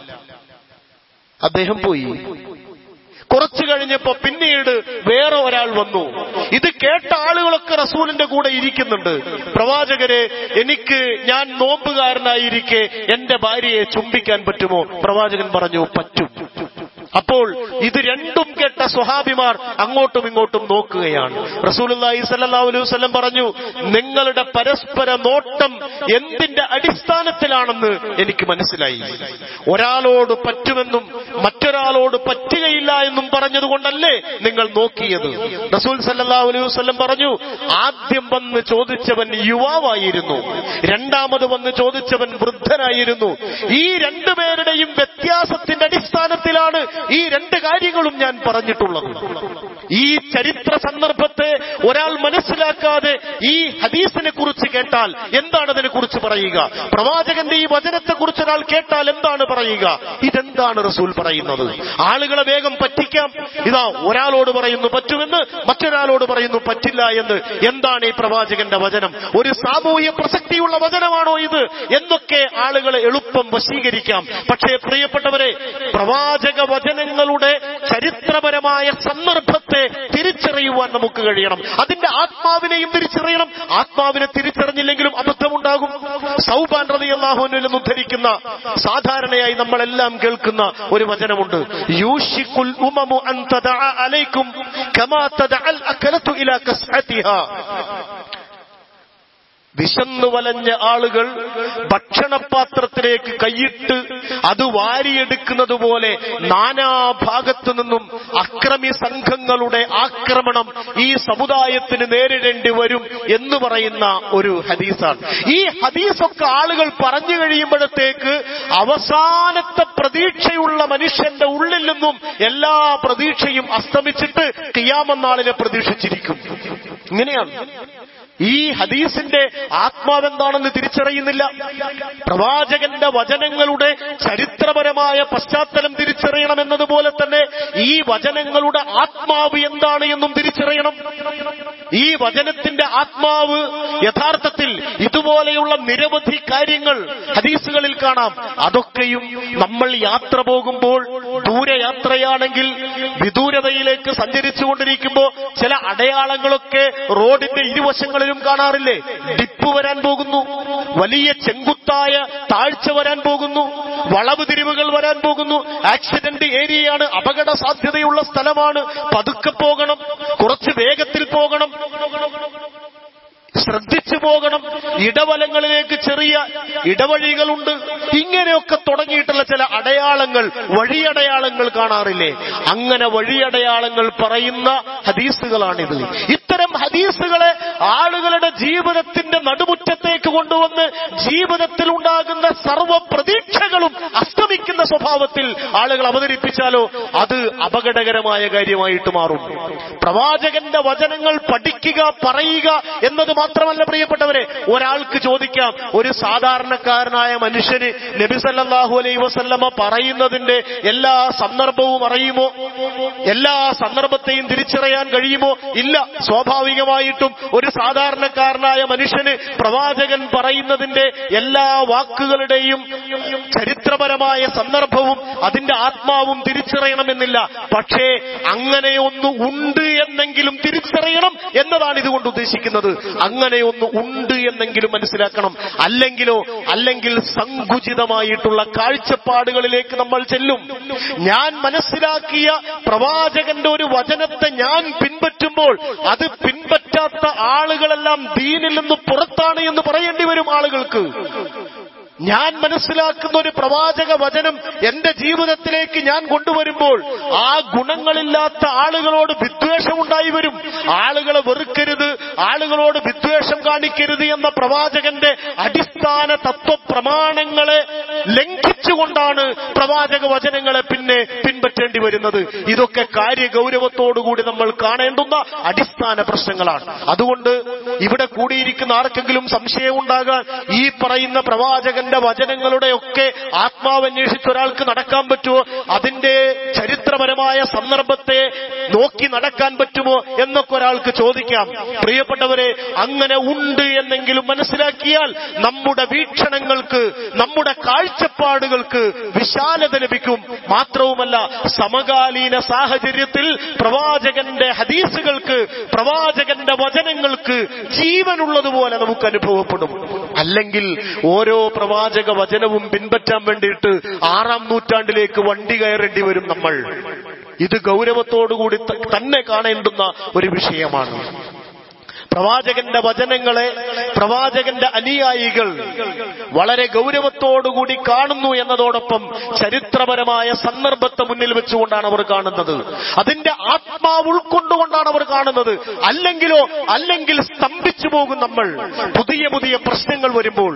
അദ്ദേഹം പോയി കുറച്ചു കഴിഞ്ഞപ്പോ പിന്നീട് വേറെ ഒരാൾ വന്നു ഇത് കേട്ട ആളുകളൊക്കെ റസൂലിന്റെ കൂടെ ഇരിക്കുന്നുണ്ട് പ്രവാചകരെ എനിക്ക് ഞാൻ നോമ്പുകാരനായിരിക്കെ എന്റെ ഭാര്യയെ ചുംബിക്കാൻ പറ്റുമോ പ്രവാചകൻ പറഞ്ഞു പറ്റും അപ്പോൾ ഇത് രണ്ടും കേട്ട സ്വഹാബിമാർ അങ്ങോട്ടും ഇങ്ങോട്ടും നോക്കുകയാണ് റസൂലുള്ളാഹി സ്വല്ലല്ലാഹു അലൈഹി വസല്ലം പറഞ്ഞു നിങ്ങളുടെ പരസ്പര നോട്ടം എന്തിന്റെ അടിസ്ഥാനത്തിലാണെന്ന് എനിക്ക് മനസ്സിലായി ഒരാളോട് പറ്റുമെന്നും മറ്റൊരാളോട് പറ്റുകയില്ല എന്നും പറഞ്ഞതുകൊണ്ടല്ലേ നിങ്ങൾ നോക്കിയത് റസൂൽ സല്ലല്ലാഹു അലൈഹി വസല്ലം പറഞ്ഞു ആദ്യം വന്ന് ചോദിച്ചവൻ യുവാവായിരുന്നു രണ്ടാമത് വന്ന് ചോദിച്ചവൻ വൃദ്ധനായിരുന്നു ഈ രണ്ടുപേരുടെയും വ്യത്യാസത്തിന്റെ അടിസ്ഥാനത്തിലാണ് ഈ രണ്ട് കാര്യങ്ങളും ഞാൻ പറഞ്ഞിട്ടുള്ളത് ഈ ചരിത്ര സന്ദർഭത്തെ ഒരാൾ മനസ്സിലാക്കാതെ ഈ ഹദീസിനെ കുറിച്ച് കേട്ടാൽ എന്താണ് അതിനെ കുറിച്ച് പറയുക പ്രവാചകന്റെ ഈ വചനത്തെ കുറിച്ച് ഒരാൾ കേട്ടാൽ എന്താണ് പറയുക ഇതെന്താണ് റസൂൽ പറയുന്നത് ആളുകളെ വേഗം പറ്റിക്കാം ഇതാ ഒരാളോട് പറയുന്നു പറ്റുമെന്ന് മറ്റൊരാളോട് പറയുന്നു പറ്റില്ല എന്ന് എന്താണ് ഈ പ്രവാചകന്റെ വചനം ഒരു സാമൂഹ്യ പ്രസക്തിയുള്ള വചനമാണോ ഇത് എന്നൊക്കെ ആളുകളെ എളുപ്പം വശീകരിക്കാം പക്ഷേ പ്രിയപ്പെട്ടവരെ പ്രവാചക വചനങ്ങളുടെ ചരിത്രപരമായ സന്ദർഭത്തെ തിരിച്ചറിയുവാൻ നമുക്ക് കഴിയണം അതിന്റെ ആത്മാവിനെയും തിരിച്ചറിയണം ആത്മാവിനെ തിരിച്ചറിഞ്ഞില്ലെങ്കിലും അബദ്ധമുണ്ടാകും സൗബാൻ റളിയല്ലാഹുവിൽ നിന്ന് ഉദ്ധരിക്കുന്ന സാധാരണയായി നമ്മളെല്ലാം കേൾക്കുന്ന ഒരു വചനമുണ്ട് യൂഷിക്കുൽ ഉമമു അൻ തദഅ അലൈക്കും കമാ തദഅൽ അകലതു ഇലാ കസ്അതിഹാ വിശന്നു വലഞ്ഞ ആളുകൾ ഭക്ഷണപാത്രത്തിലേക്ക് കൈയിട്ട് അത് വാരിയെടുക്കുന്നത് പോലെ നാനാഭാഗത്തു നിന്നും അക്രമി സംഘങ്ങളുടെ ആക്രമണം ഈ സമുദായത്തിന് നേരിടേണ്ടി വരും എന്ന് പറയുന്ന ഒരു ഹദീസാണ് ഈ ഹദീസൊക്കെ ആളുകൾ പറഞ്ഞു കഴിയുമ്പോഴത്തേക്ക് അവസാനത്തെ പ്രതീക്ഷയുള്ള മനുഷ്യന്റെ ഉള്ളിൽ നിന്നും എല്ലാ പ്രതീക്ഷയും അസ്തമിച്ചിട്ട് കിയാമന്നാളിനെ പ്രതീക്ഷിച്ചിരിക്കും ഇങ്ങനെയാണ് ഈ ഹദീസിന്റെ ആത്മാവെന്താണെന്ന് തിരിച്ചറിയുന്നില്ല പ്രവാചകന്റെ വചനങ്ങളുടെ ചരിത്രപരമായ പശ്ചാത്തലം തിരിച്ചറിയണമെന്നതുപോലെ തന്നെ ഈ വചനങ്ങളുടെ ആത്മാവ് എന്താണ് എന്നും തിരിച്ചറിയണം ഈ വചനത്തിന്റെ ആത്മാവ് യഥാർത്ഥത്തിൽ ഇതുപോലെയുള്ള നിരവധി കാര്യങ്ങൾ ഹദീസുകളിൽ കാണാം അതൊക്കെയും നമ്മൾ യാത്ര പോകുമ്പോൾ ദൂരയാത്രയാണെങ്കിൽ വിദൂരതയിലേക്ക് സഞ്ചരിച്ചുകൊണ്ടിരിക്കുമ്പോൾ ചില അടയാളങ്ങളൊക്കെ റോഡിന്റെ ഇരുവശങ്ങളിലും കാണാറില്ലേ ഡിപ്പ് വരാൻ പോകുന്നു വലിയ ചെങ്കുത്തായ താഴ്ച വരാൻ പോകുന്നു വളവ് തിരിവുകൾ വരാൻ പോകുന്നു ആക്സിഡന്റ് ഏരിയയാണ് അപകട സാധ്യതയുള്ള സ്ഥലമാണ് പതുക്കെ പോകണം കുറച്ച് വേഗത്തിൽ പോകണം ശ്രദ്ധിച്ചു പോകണം ഇടവലങ്ങളിലേക്ക് ചെറിയ ഇടവഴികളുണ്ട് ഇങ്ങനെയൊക്കെ തുടങ്ങിയിട്ടുള്ള ചില അടയാളങ്ങൾ വഴിയടയാളങ്ങൾ കാണാറില്ലേ അങ്ങനെ വഴിയടയാളങ്ങൾ പറയുന്ന ഹദീസുകളാണിത് ഇത്തരം ഹദീസുകളെ ആളുകളുടെ ജീവിതത്തിന്റെ നടുമുറ്റത്തേക്ക് കൊണ്ടുവന്ന് ജീവിതത്തിൽ ഉണ്ടാകുന്ന സർവ്വ പ്രതീക്ഷകളും അസ്തമിക്കുന്ന സ്വഭാവത്തിൽ ആളുകൾ അവതരിപ്പിച്ചാലോ അത് അപകടകരമായ കാര്യമായിട്ട് മാറും പ്രവാചകന്റെ വചനങ്ങൾ പഠിക്കുക പറയുക എന്നത് മാത്രമല്ല പ്രിയപ്പെട്ടവരെ ഒരാൾക്ക് ചോദിക്കാം ഒരു സാധാരണക്കാരനായ മനുഷ്യന് നബി സല്ലല്ലാഹു അലൈഹി വസല്ലമ പറയുന്നതിന്റെ എല്ലാ സന്ദർഭവും അറിയുമോ എല്ലാ സന്ദർഭത്തെയും തിരിച്ചറിയാൻ കഴിയുമോ ഇല്ല സ്വാഭാവികമായിട്ടും ഒരു സാധാരണക്കാരനായ മനുഷ്യന് പ്രവാചകൻ പറയുന്നതിന്റെ എല്ലാ വാക്കുകളുടെയും ചരിത്രപരമായ സന്ദർഭവും അതിന്റെ ആത്മാവും തിരിച്ചറിയണമെന്നില്ല പക്ഷേ അങ്ങനെയൊന്ന് ഉണ്ട് എന്നെങ്കിലും തിരിച്ചറിയണം എന്നതാണ് ഇതുകൊണ്ട് ഉദ്ദേശിക്കുന്നത് അങ്ങനെയൊന്ന് ഉണ്ട് എന്നെങ്കിലും മനസ്സിലാക്കണം അല്ലെങ്കിലോ അല്ലെങ്കിൽ സങ്കുചിതമായിട്ടുള്ള കാഴ്ചപ്പാടുകളിലേക്ക് നമ്മൾ ചെല്ലും ഞാൻ മനസ്സിലാക്കിയ പ്രവാചകന്റെ ഒരു വചനത്തെ ഞാൻ പിൻപറ്റുമ്പോൾ അത് പിൻപറ്റാത്ത ആളുകളെല്ലാം ദീനിൽ നിന്ന് പുറത്താണ് എന്ന് പറയേണ്ടി വരും ആളുകൾക്ക് ഞാൻ മനസ്സിലാക്കുന്ന ഒരു പ്രവാചക വചനം എന്റെ ജീവിതത്തിലേക്ക് ഞാൻ കൊണ്ടുവരുമ്പോൾ ആ ഗുണങ്ങളില്ലാത്ത ആളുകളോട് വിദ്വേഷം ഉണ്ടായി വരും ആളുകളെ വെറുക്കരുത് ആളുകളോട് വിദ്വേഷം കാണിക്കരുത് എന്ന പ്രവാചകന്റെ അടിസ്ഥാന തത്വപ്രമാണങ്ങളെ ലംഘിച്ചുകൊണ്ടാണ് പ്രവാചക വചനങ്ങളെ പിന്നെ പിൻപറ്റേണ്ടി വരുന്നത് ഇതൊക്കെ കാര്യഗൗരവത്തോടുകൂടി നമ്മൾ കാണേണ്ടുന്ന അടിസ്ഥാന പ്രശ്നങ്ങളാണ് അതുകൊണ്ട് ഇവിടെ കൂടിയിരിക്കുന്ന ആർക്കെങ്കിലും സംശയം ഉണ്ടാകാൻ ഈ പറയുന്ന പ്രവാചകന്റെ വചനങ്ങളുടെ ഒക്കെ ആത്മാവന്വേഷിച്ച് ഒരാൾക്ക് നടക്കാൻ പറ്റുമോ അതിന്റെ ചരിത്രപരമായ സന്ദർഭത്തെ നോക്കി നടക്കാൻ പറ്റുമോ എന്നൊക്കെ ഒരാൾക്ക് ചോദിക്കാം പ്രിയപ്പെട്ടവരെ അങ്ങനെ ഉണ്ട് എന്നെങ്കിലും മനസ്സിലാക്കിയാൽ നമ്മുടെ വീക്ഷണങ്ങൾക്ക് നമ്മുടെ കാഴ്ചപ്പാടുകൾക്ക് വിശാലത ലഭിക്കും മാത്രവുമല്ല സമകാലീന സാഹചര്യത്തിൽ പ്രവാചകന്റെ ഹദീസുകൾക്ക് പ്രവാചകന്റെ വചനങ്ങൾക്ക് ജീവനുള്ളതുപോലെ നമുക്ക് അനുഭവപ്പെടും അല്ലെങ്കിൽ ഓരോ പ്രവാചക വചനവും പിൻപറ്റാൻ വേണ്ടിയിട്ട് ആറാം നൂറ്റാണ്ടിലേക്ക് വണ്ടി കയറേണ്ടി വരും നമ്മൾ ഇത് ഗൗരവത്തോടുകൂടി ത- തന്നെ കാണേണ്ടുന്ന ഒരു വിഷയമാണ് പ്രവാചകന്റെ വചനങ്ങളെ പ്രവാചകന്റെ അനുയായികൾ വളരെ ഗൗരവത്തോടുകൂടി കാണുന്നു എന്നതോടൊപ്പം ചരിത്രപരമായ സന്ദർഭത്തെ മുന്നിൽ വെച്ചുകൊണ്ടാണ് അവർ കാണുന്നത് അതിന്റെ ആത്മാവ് ഉൾക്കൊണ്ടുകൊണ്ടാണ് അവർ കാണുന്നത് അല്ലെങ്കിലോ അല്ലെങ്കിൽ സ്തംഭിച്ചു പോകും നമ്മൾ പുതിയ പുതിയ പ്രശ്നങ്ങൾ വരുമ്പോൾ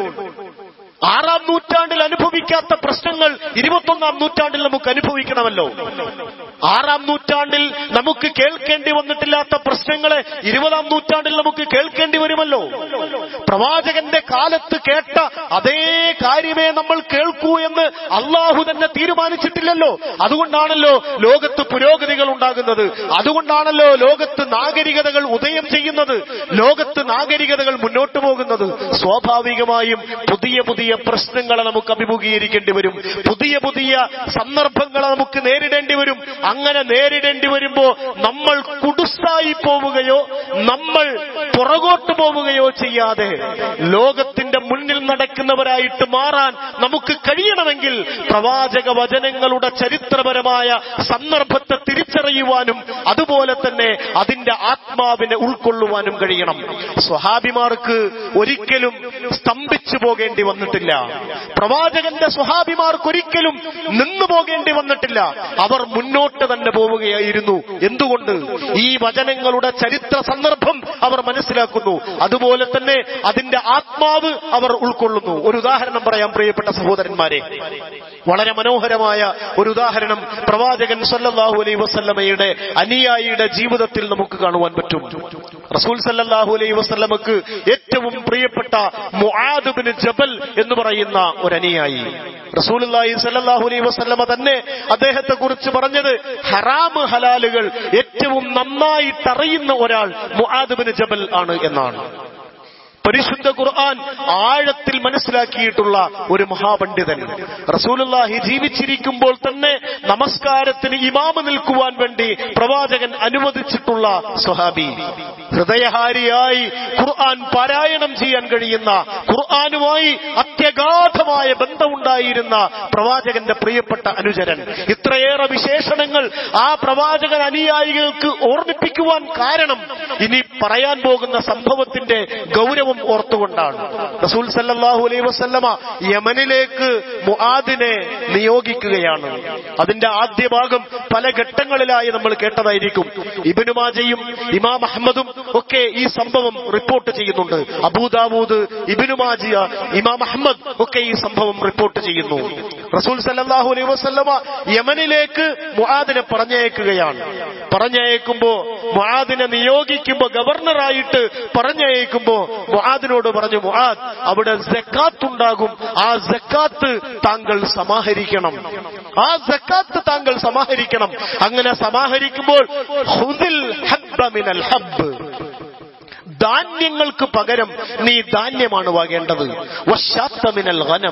ആറാം നൂറ്റാണ്ടിൽ അനുഭവിക്കാത്ത പ്രശ്നങ്ങൾ ഇരുപത്തൊന്നാം നൂറ്റാണ്ടിൽ നമുക്ക് അനുഭവിക്കണമല്ലോ ആറാം നൂറ്റാണ്ടിൽ നമുക്ക് കേൾക്കേണ്ടി വന്നിട്ടില്ലാത്ത പ്രശ്നങ്ങളെ ഇരുപതാം നൂറ്റാണ്ടിൽ നമുക്ക് കേൾക്കേണ്ടി വരുമല്ലോ പ്രവാചകന്റെ കാലത്ത് കേട്ട അതേ കാര്യമേ നമ്മൾ കേൾക്കൂ എന്ന് അള്ളാഹു തന്നെ തീരുമാനിച്ചിട്ടില്ലല്ലോ അതുകൊണ്ടാണല്ലോ ലോകത്ത് പുരോഗതികൾ ഉണ്ടാകുന്നത് അതുകൊണ്ടാണല്ലോ ലോകത്ത് നാഗരികതകൾ ഉദയം ചെയ്യുന്നത് ലോകത്ത് നാഗരികതകൾ മുന്നോട്ട് പോകുന്നത് സ്വാഭാവികമായും പുതിയ പുതിയ പ്രശ്നങ്ങളെ നമുക്ക് അഭിമുഖീകരിക്കേണ്ടി വരും പുതിയ പുതിയ സന്ദർഭങ്ങളെ നമുക്ക് നേരിടേണ്ടി വരും അങ്ങനെ നേരിടേണ്ടി വരുമ്പോ നമ്മൾ കുടുസായി പോവുകയോ നമ്മൾ പുറകോട്ട് പോവുകയോ ചെയ്യാതെ ലോകത്തിന്റെ മുന്നിൽ നടക്കുന്നവരായിട്ട് മാറാൻ നമുക്ക് കഴിയണമെങ്കിൽ പ്രവാചക വചനങ്ങളുടെ ചരിത്രപരമായ സന്ദർഭത്തെ തിരിച്ചറിയുവാനും അതുപോലെ തന്നെ അതിന്റെ ആത്മാവിനെ ഉൾക്കൊള്ളുവാനും കഴിയണം സ്വഹാബിമാർക്ക് ഒരിക്കലും സ്തംഭിച്ചു പോകേണ്ടി വന്നിട്ടില്ല പ്രവാചകന്റെ സ്വഹാബിമാർക്ക് ഒരിക്കലും നിന്നു പോകേണ്ടി വന്നിട്ടില്ല അവർ മുന്നോട്ട് തന്നെ പോവുകയായിരുന്നു എന്തുകൊണ്ട് ഈ വചനങ്ങളുടെ ചരിത്ര സന്ദർഭം അവർ മനസ്സിലാക്കുന്നു അതുപോലെ തന്നെ അതിന്റെ ആത്മാവ് അവർ ഉൾക്കൊള്ളുന്നു ഒരു ഉദാഹരണം പറയാം പ്രിയപ്പെട്ട സഹോദരന്മാരെ വളരെ മനോഹരമായ ഒരു ഉദാഹരണം പ്രവാചകൻ സല്ലല്ലാഹു അലൈഹി വസല്ലമയുടെ അനുയായിയുടെ ജീവിതത്തിൽ നമുക്ക് കാണുവാൻ പറ്റും റസൂൽ സല്ലല്ലാഹു അലൈഹി വസല്ലമക്ക് ഏറ്റവും പ്രിയപ്പെട്ട മുആദ് ബിൻ ജബൽ എന്ന് പറയുന്ന ഒരു അനുയായി റസൂലുള്ളാഹി സല്ലല്ലാഹു അലൈഹി വസല്ലമ തന്നെ അദ്ദേഹത്തെ കുറിച്ച് പറഞ്ഞത് ഹറാമ് ഹലാലുകൾ ഏറ്റവും നന്നായിട്ടറിയുന്ന ഒരാൾ മുആദ് ബിൻ ജബൽ ആണ് എന്നാണ് പരിശുദ്ധ ഖുർആൻ ആഴത്തിൽ മനസ്സിലാക്കിയിട്ടുള്ള ഒരു മഹാപണ്ഡിതൻ റസൂലുള്ളാഹി ജീവിച്ചിരിക്കുമ്പോൾ തന്നെ നമസ്കാരത്തിന് ഇമാമ നിൽക്കുവാൻ വേണ്ടി പ്രവാചകൻ അനുവദിച്ചിട്ടുള്ള സ്വഹാബി ഹൃദയഹാരിയായി ഖുർആൻ പാരായണം ചെയ്യാൻ കഴിയുന്ന ഖുർആനുമായി അത്യഗാധമായ ബന്ധമുണ്ടായിരുന്ന പ്രവാചകന്റെ പ്രിയപ്പെട്ട അനുചരൻ ഇത്രയേറെ വിശേഷണങ്ങൾ ആ പ്രവാചകൻ അനുയായികൾക്ക് ഓർമ്മിപ്പിക്കുവാൻ കാരണം ഇനി പറയാൻ പോകുന്ന സംഭവത്തിന്റെ ഗൗരവം ഓർത്തുകൊണ്ടാണ് റസൂൽ സല്ലല്ലാഹു അലൈഹി വസല്ലമ യമനിലേക്ക് മുആദിനെ നിയോഗിക്കുകയാണ് അതിന്റെ ആദ്യ ഭാഗം പല ഘട്ടങ്ങളിലായി നമ്മൾ കേട്ടതായിരിക്കും ഇബിനു മാജയും ഇമാം അഹമ്മദും ഒക്കെ ഈ സംഭവം റിപ്പോർട്ട് ചെയ്യുന്നുണ്ട് അബൂദാവൂദ് ഇബിനു മാജിയ ഇമാം അഹമ്മദ് ഒക്കെ ഈ സംഭവം റിപ്പോർട്ട് ചെയ്യുന്നു റസൂൽ സല്ലല്ലാഹു അലൈഹി വസല്ലമ യമനിലേക്ക് മുആദിനെ പറഞ്ഞയക്കുകയാണ് പറഞ്ഞയക്കുമ്പോ മുആദിനെ നിയോഗിക്കുമ്പോ ഗവർണറായിട്ട് പറഞ്ഞയക്കുമ്പോ മുആദിനോട് പറഞ്ഞു മുആദ് അവിടെ സക്കാത്ത് ഉണ്ടാകും ആ സക്കാത്ത് താങ്കൾ സമാഹരിക്കണം ആ സക്കാത്ത് താങ്കൾ സമാഹരിക്കണം അങ്ങനെ സമാഹരിക്കുമ്പോൾ ഹുദിൽ ഹബ്ബ മിനൽ ഹബ്ബ് ധാന്യങ്ങൾക്ക് പകരം നീ ധാന്യമാണ് വാങ്ങേണ്ടത് വശാത്ത മിനൽ ഗനം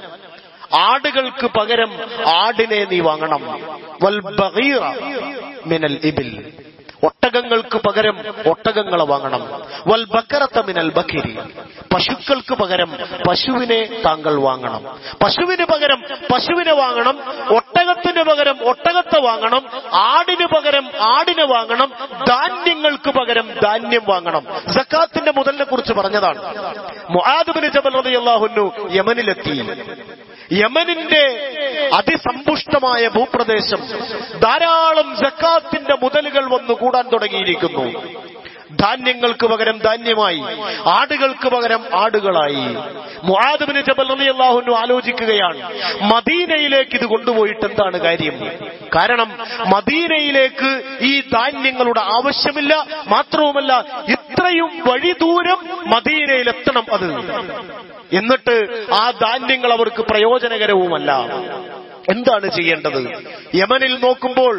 ആടുകൾക്ക് പകരം ആടിനെ നീ വാങ്ങണം വൽ ബഗീറ മിനൽ ഇബിൽ ഒട്ടകങ്ങൾക്ക് പകരം ഒട്ടകങ്ങളെ വാങ്ങണം വൽ ബക്കറത്ത മിനൽ ബക്കിരി പശുക്കൾക്ക് പകരം പശുവിനെ താങ്കൾ വാങ്ങണം പശുവിന് പകരം പശുവിനെ വാങ്ങണം ഒട്ടകത്തിന് പകരം ഒട്ടകത്തെ വാങ്ങണം ആടിന് പകരം ആടിനെ വാങ്ങണം ധാന്യങ്ങൾക്ക് പകരം ധാന്യം വാങ്ങണം സക്കാത്തിന്റെ മുതലിനെ കുറിച്ച് പറഞ്ഞതാണ് മുആദുബിന് ജബൽ റളിയല്ലാഹുന്നു യമനിലെത്തി യമനിന്റെ അതിസമ്പുഷ്ടമായ ഭൂപ്രദേശം ധാരാളം ജക്കാത്തിന്റെ മുതലുകൾ വന്നു കൂടാൻ തുടങ്ങിയിരിക്കുന്നു ധാന്യങ്ങൾക്ക് പകരം ധാന്യമായി ആടുകൾക്ക് പകരം ആടുകളായി മുആദബിന് ജബൽ റളിയല്ലാഹു ആലോചിക്കുകയാണ് മദീനയിലേക്ക് ഇത് കൊണ്ടുപോയിട്ട് എന്താണ് കാര്യം കാരണം മദീനയിലേക്ക് ഈ ധാന്യങ്ങളുടെ ആവശ്യമില്ല മാത്രവുമല്ല ഇത്രയും വഴി ദൂരം മദീനയിലെത്തണം അത് എന്നിട്ട് ആ ധാന്യങ്ങൾ അവർക്ക് പ്രയോജനകരവുമല്ല എന്താണ് ചെയ്യേണ്ടത് യമനിൽ നോക്കുമ്പോൾ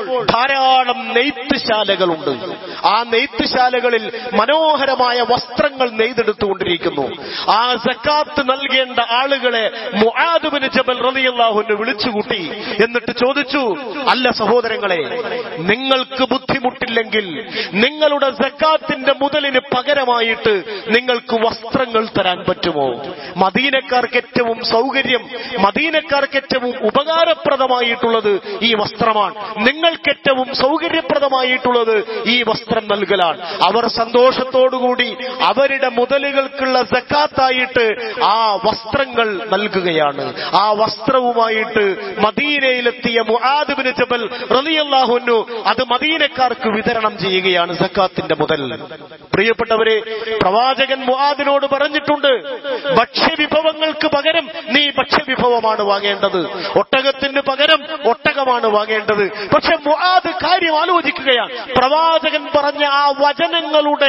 ധാരാളം നെയ്ത്തുശാലകളുണ്ട് ആ നെയ്ത്തുശാലകളിൽ മനോഹരമായ വസ്ത്രങ്ങൾ നെയ്തെടുത്തുകൊണ്ടിരിക്കുന്നു ആ സക്കാത്ത് നൽകേണ്ട ആളുകളെ മുആദുബിന് ജബൽ റളിയല്ലാഹുവിന് വിളിച്ചുകൂട്ടി എന്നിട്ട് ചോദിച്ചു അല്ല സഹോദരങ്ങളെ നിങ്ങൾക്ക് ബുദ്ധിമുട്ടില്ലെങ്കിൽ നിങ്ങളുടെ സക്കാത്തിന്റെ മുതലിന് പകരമായിട്ട് നിങ്ങൾക്ക് വസ്ത്രങ്ങൾ തരാൻ പറ്റുമോ മദീനക്കാർക്ക് ഏറ്റവും സൗകര്യം മദീനക്കാർക്ക് ഏറ്റവും ഉപകാരപ്രദമായിട്ടുള്ളത് ഈ വസ്ത്രമാണ് നിങ്ങൾക്ക് ഏറ്റവും സൗകര്യപ്രദമായിട്ടുള്ളത് ഈ വസ്ത്രം നൽകലാണ് അവർ സന്തോഷത്തോടുകൂടി അവരുടെ മുതലുകൾക്കുള്ള സക്കാത്തായിട്ട് ആ വസ്ത്രങ്ങൾ നൽകുകയാണ് ആ വസ്ത്രവുമായിട്ട് മദീനയിലെത്തിയ മുആദുബിന് ജബൽ റളിയല്ലാഹുന്നു അത് മദീനക്കാർക്ക് വിതരണം ചെയ്യുകയാണ് സക്കാത്തിന്റെ മുതൽ പ്രിയപ്പെട്ടവരെ പ്രവാചകൻ മുആദിനോട് പറഞ്ഞിട്ടുണ്ട് ഭക്ഷ്യവിഭവങ്ങൾക്ക് പകരം നീ ഭക്ഷ്യവിഭവമാണ് വാങ്ങേണ്ടത് ഒട്ടകത്തിന് പകരം ഒട്ടകമാണ് വാങ്ങേണ്ടത് പക്ഷെ മുആദ് കാര്യം ആലോചിക്കുകയാണ് പ്രവാചകൻ പറഞ്ഞ ആ വചനങ്ങളുടെ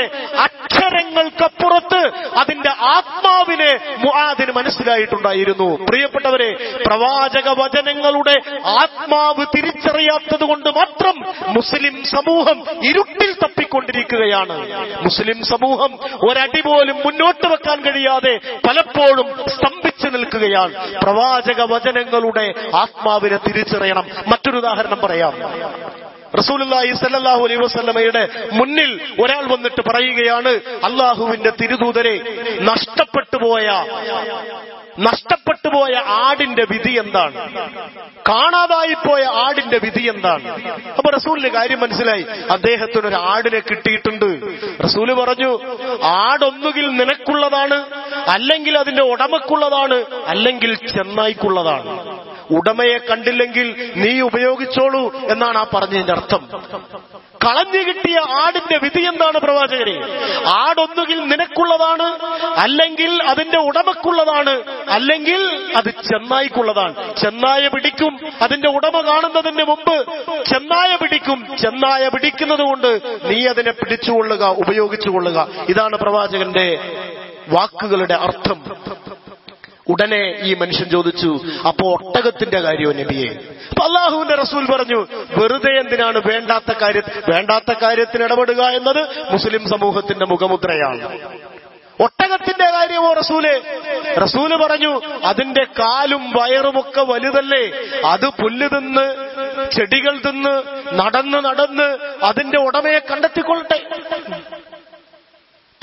അക്ഷരങ്ങൾക്കപ്പുറത്ത് അതിന്റെ ആത്മാവിനെ മുആദിന് മനസ്സിലായിട്ടുണ്ടായിരുന്നു പ്രിയപ്പെട്ടവരെ പ്രവാചക വചനങ്ങളുടെ ആത്മാവ് തിരിച്ചറിയാത്തത് കൊണ്ട് മാത്രം മുസ്ലിം സമൂഹം ഇരുട്ടിൽ തപ്പിക്കൊണ്ടിരിക്കുകയാണ് മുസ്ലിം സമൂഹം ഒരടി പോലും മുന്നോട്ട് വെക്കാൻ കഴിയാതെ പലപ്പോഴും സ്തംഭിച്ചു നിൽക്കുകയാണ് പ്രവാചക വചനങ്ങളുടെ ആത്മാവിനെ തിരിച്ചറിയണം മറ്റൊരു ഉദാഹരണം പറയാം റസൂലുള്ളാഹി സല്ലല്ലാഹു അലൈഹി വസല്ലമയുടെ മുന്നിൽ ഒരാൾ വന്നിട്ട് പറയുകയാണ് അള്ളാഹുവിന്റെ തിരുദൂതരെ നഷ്ടപ്പെട്ടു പോയ നഷ്ടപ്പെട്ടു പോയ ആടിന്റെ വിധി എന്താണ് കാണാതായി പോയ ആടിന്റെ വിധി എന്താണ് അപ്പൊ റസൂലിന് കാര്യം മനസ്സിലായി അദ്ദേഹത്തിന് ഒരു ആടിനെ കിട്ടിയിട്ടുണ്ട് റസൂല് പറഞ്ഞു ആടൊന്നുകിൽ നിനക്കുള്ളതാണ് അല്ലെങ്കിൽ അതിന്റെ ഉടമക്കുള്ളതാണ് അല്ലെങ്കിൽ ചെന്നായിക്കുള്ളതാണ് ഉടമയെ കണ്ടില്ലെങ്കിൽ നീ ഉപയോഗിച്ചോളൂ എന്നാണ് ആ പറഞ്ഞതിന്റെ അർത്ഥം കളഞ്ഞു കിട്ടിയ ആടിന്റെ വിധി എന്താണ് പ്രവാചകരെ ആടൊന്നുകിൽ നിനക്കുള്ളതാണ് അല്ലെങ്കിൽ അതിന്റെ ഉടമക്കുള്ളതാണ് അല്ലെങ്കിൽ അത് ചെന്നായിക്കുള്ളതാണ് ചെന്നായ പിടിക്കും അതിന്റെ ഉടമ കാണുന്നതിന് മുമ്പ് ചെന്നായ പിടിക്കും ചെന്നായ പിടിക്കുന്നത് കൊണ്ട് നീ അതിനെ പിടിച്ചുകൊള്ളുക ഉപയോഗിച്ചുകൊള്ളുക ഇതാണ് പ്രവാചകന്റെ വാക്കുകളുടെ അർത്ഥം ഉടനെ ഈ മനുഷ്യൻ ചോദിച്ചു അപ്പോ ഒട്ടകത്തിന്റെ കാര്യമോ നബിയെ അപ്പൊ അള്ളാഹുവിന്റെ റസൂൽ പറഞ്ഞു വെറുതെ എന്തിനാണ് വേണ്ടാത്ത കാര്യ വേണ്ടാത്ത കാര്യത്തിന് ഇടപെടുക എന്നത് മുസ്ലിം സമൂഹത്തിന്റെ മുഖമുദ്രയാണ് ഒട്ടകത്തിന്റെ കാര്യമോ റസൂലെ റസൂല് പറഞ്ഞു അതിന്റെ കാലും വയറുമൊക്കെ വലുതല്ലേ അത് പുല്ല് തിന്ന് ചെടികൾ തിന്ന് നടന്ന് നടന്ന് അതിന്റെ ഉടമയെ കണ്ടെത്തിക്കൊള്ളട്ടെ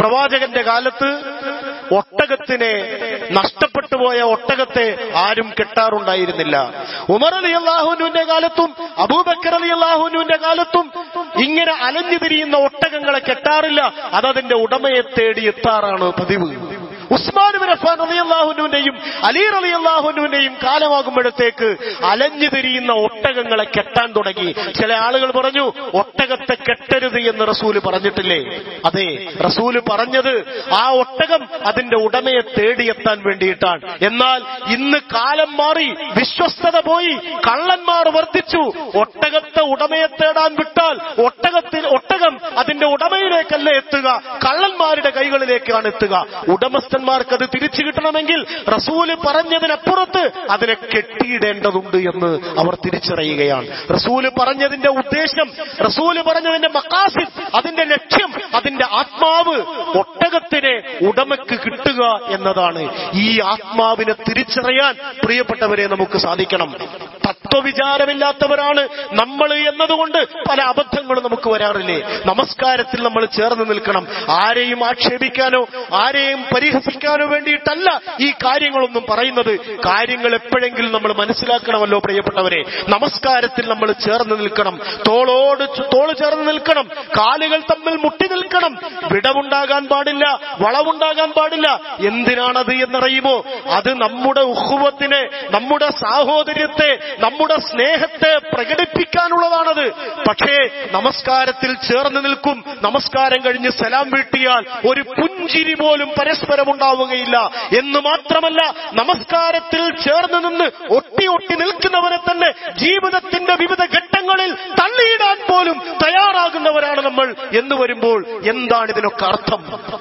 പ്രവാചകന്റെ കാലത്ത് ഒട്ടകത്തിനെ നഷ്ടപ്പെട്ടു പോയ ഒട്ടകത്തെ ആരും കെട്ടാറുണ്ടായിരുന്നില്ല ഉമർ അലി അള്ളാഹുനുവിന്റെ കാലത്തും അബൂബക്കർ അലി അള്ളാഹുനുവിന്റെ കാലത്തും ഇങ്ങനെ അലഞ്ഞു തിരിയുന്ന ഒട്ടകങ്ങളെ കെട്ടാറില്ല അതതിന്റെ ഉടമയെ തേടി എത്താറാണ് പതിവ് ഉസ്മാൻ ബിൻ അഫ്ഫാൻ റളിയല്ലാഹുവിന്റെയും അലി റളിയല്ലാഹുവിന്റെയും കാലമാകുമ്പോഴത്തേക്ക് അലഞ്ഞു തിരിയുന്ന ഒട്ടകങ്ങളെ കെട്ടാൻ തുടങ്ങി ചില ആളുകൾ പറഞ്ഞു ഒട്ടകത്തെ കെട്ടരുത് എന്ന് റസൂല് പറഞ്ഞിട്ടില്ലേ അതെ റസൂല് പറഞ്ഞത് ആ ഒട്ടകം അതിന്റെ ഉടമയെ തേടിയെത്താൻ വേണ്ടിയിട്ടാണ് എന്നാൽ ഇന്ന് കാലം മാറി വിശ്വസ്തത പോയി കള്ളന്മാർ വർദ്ധിച്ചു ഒട്ടകത്തെ ഉടമയെ തേടാൻ വിട്ടാൽ ഒട്ടകത്തിൽ ഒട്ടകം അതിന്റെ ഉടമയിലേക്കല്ല എത്തുക കള്ളന്മാരുടെ കൈകളിലേക്കാണ് എത്തുക ഉടമസ്ഥന്മാർക്ക് അത് തിരിച്ചു കിട്ടണമെങ്കിൽ റസൂല് പറഞ്ഞതിനപ്പുറത്ത് അതിനെ കെട്ടിയിടേണ്ടതുണ്ട് എന്ന് അവർ തിരിച്ചറിയുകയാണ് റസൂല് പറഞ്ഞതിന്റെ ഉദ്ദേശം റസൂല് പറഞ്ഞതിന്റെ മക്കാസിദ് അതിന്റെ ലക്ഷ്യം അതിന്റെ ആത്മാവ് ഒട്ടകത്തിനെ ഉടമയ്ക്ക് കിട്ടുക എന്നതാണ് ഈ ആത്മാവിനെ തിരിച്ചറിയാൻ പ്രിയപ്പെട്ടവരെ നമുക്ക് സാധിക്കണം തത്വവിചാരമില്ലാത്തവരാണ് നമ്മൾ എന്നതുകൊണ്ട് പല അബദ്ധങ്ങളും നമുക്ക് വരാറില്ലേ നമസ്കാരത്തിൽ നമ്മൾ ചേർന്ന് നിൽക്കണം ആരെയും ആക്ഷേപിക്കാനോ ആരെയും പരിഹസിക്കാനോ വേണ്ടിയിട്ടല്ല ഈ കാര്യങ്ങളൊന്നും പറയുന്നത് കാര്യങ്ങൾ എപ്പോഴെങ്കിലും നമ്മൾ മനസ്സിലാക്കണമല്ലോ പ്രിയപ്പെട്ടവരെ നമസ്കാരത്തിൽ നമ്മൾ ചേർന്ന് നിൽക്കണം തോളോട് ചു- തോള് ചേർന്ന് നിൽക്കണം കാലുകൾ തമ്മിൽ മുട്ടി നിൽക്കണം വിടവുണ്ടാകാൻ പാടില്ല വളവുണ്ടാകാൻ പാടില്ല എന്തിനാണത് എന്നറിയുമോ അത് നമ്മുടെ ഉഹുവത്തിനെ നമ്മുടെ സാഹോദര്യത്തെ നമ്മുടെ സ്നേഹത്തെ പ്രകടിപ്പിക്കാനുള്ളതാണത് പക്ഷേ നമസ്കാരത്തിൽ ചേർന്ന് നിൽക്കും നമസ്കാരം കഴിഞ്ഞ് സലാം വീട്ടിയാൽ ഒരു പുഞ്ചിരി പോലും പരസ്പരം ഉണ്ടാവുകയില്ല എന്ന് മാത്രമല്ല നമസ്കാരത്തിൽ ചേർന്ന് നിന്ന് ഒട്ടി ഒട്ടി നിൽക്കുന്നവരെ തന്നെ ജീവിതത്തിന്റെ വിവിധ ഘട്ടങ്ങളിൽ തള്ളിയിടാൻ പോലും തയ്യാറാകുന്നവരാണ് നമ്മൾ എന്ന് വരുമ്പോൾ എന്താണ് ഇതിനൊക്കെ അർത്ഥം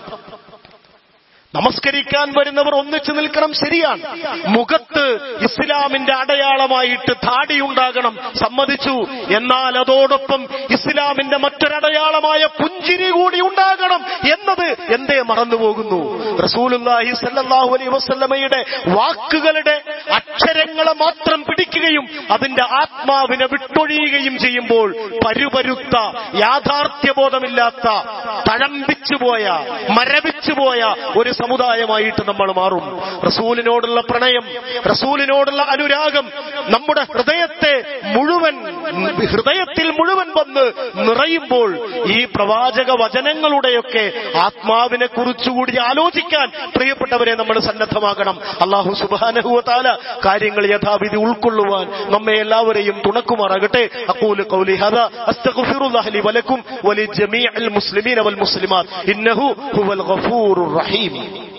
നമസ്കരിക്കാൻ വരുന്നവർ ഒന്നിച്ചു നിൽക്കണം ശരിയാണ് മുഖത്ത് ഇസ്ലാമിന്റെ അടയാളമായിട്ട് താടിയുണ്ടാകണം സമ്മതിച്ചു എന്നാൽ അതോടൊപ്പം ഇസ്ലാമിന്റെ മറ്റൊരടയാളമായ പുഞ്ചിരി കൂടി ഉണ്ടാകണം എന്നത് എന്തേ മറന്നുപോകുന്നു റസൂലുല്ലാഹി സല്ലല്ലാഹു അലൈഹി വസല്ലമയുടെ വാക്കുകളുടെ അക്ഷരങ്ങളെ മാത്രം പിടിക്കുകയും അതിന്റെ ആത്മാവിനെ വിട്ടൊഴിയുകയും ചെയ്യുമ്പോൾ പരുപരുത്ത യാഥാർത്ഥ്യബോധമില്ലാത്ത തഴമ്പിച്ചുപോയ മരവിച്ചുപോയ ഒരു സമുദായമായിട്ട് നമ്മൾ മാറും റസൂലിനോടുള്ള പ്രണയം റസൂലിനോടുള്ള അനുരാഗം നമ്മുടെ ഹൃദയത്തെ മുഴുവൻ ഹൃദയത്തിൽ മുഴുവൻ വന്ന് നിറയുമ്പോൾ ഈ പ്രവാചക വചനങ്ങളുടെയൊക്കെ ആത്മാവിനെ കുറിച്ചുകൂടി ആലോചിക്കാൻ പ്രിയപ്പെട്ടവരെ നമ്മൾ സന്നദ്ധമാകണം അള്ളാഹു സുബാനഹുവതാല കാര്യങ്ങൾ യഥാവിധി ഉൾക്കൊള്ളുവാൻ നമ്മെ എല്ലാവരെയും തുണക്കുമാറാകട്ടെ അക്കൂല് കൗലി ഹദ അസ്തഗ്ഫിറുല്ലാഹി ലി വലക്കും വലി ജമീഅൽ മുസ്ലിമീന വൽ മുസ്ലിമാത്ത് ഇന്നഹു ഹുവൽ ഗഫൂറുർ റഹീം